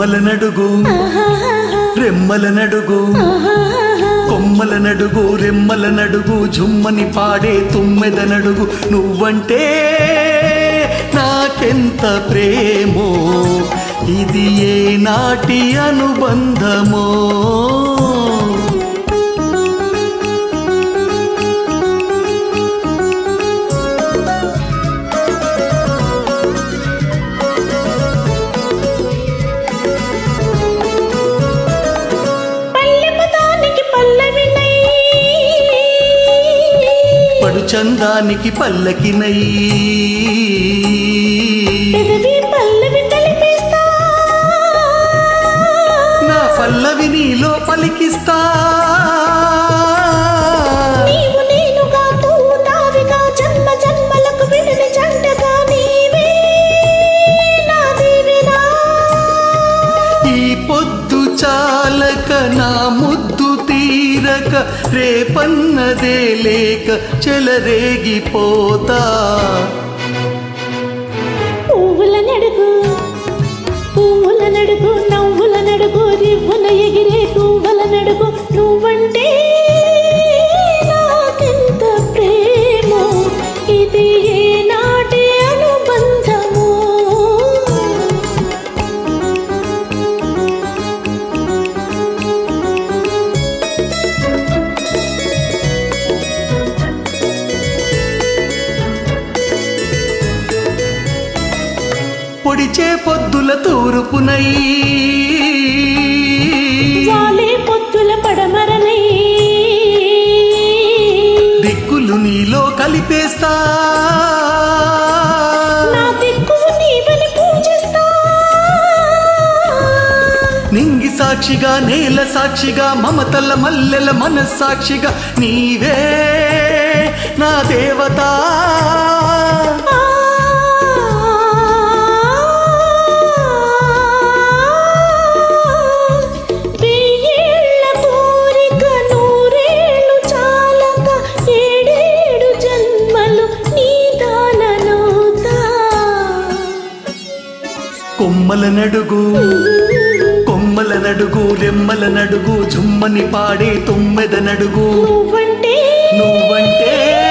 కొమ్మల నడుగు రెమ్మల నడుగు కొమ్మల నడుగు రెమ్మల నడుగు జుమ్మని పాడే తుమ్మెద నడుగు నువ్వంటే నాకెంత ప్రేమో ఇది ఏ నాటి అనుబంధమో పల్లెపదానికి పల్లవినై పడు చందానికి పల్లకినై పెదవి పల్లవి కలిపేస్తా నా పల్లవి నీలో పలికిస్తా నీవు నేనుగా నువ్వు తావిగా జన్మ జన్మలకు విడిని జంటగా నీవే నా దీవెనా ఈ పొద్దు చాలక నా ముద్దు తీరక రేపన్నదే లేక చెలరేగిపోతా పువ్వుల నడుగు పువ్వుల నడుగు నవ్వుల నడుగు రివ్వున ఎగిరే పువ్వుల నడుగు నువ్వంటే నాకెంత ప్రేమో ఇది ఏ నాటి అనుబంధమో పొడిచే పొద్దుల తూర్పునై వాలే పొత్తుల పడమరనై దిక్కులు నీలో కలిపేస్తా నా దిక్కు నీవని పూజిస్తా నింగి సాక్షిగా నేల సాక్షిగా మమతల మల్లెల మనస్సాక్షిగా నీవే నా దేవత ఆ వెయ్యేళ్ళ కోరిక నూరేళ్ళు చాలక ఏడేడు జన్మలు నీ దాననవుతా కొమ్మల నడుగు కొమ్మల నడుగు రెమ్మల నడుగు జుమ్మని పాడే తొమ్మెద నడుగు నువ్వంటే నువ్వంటే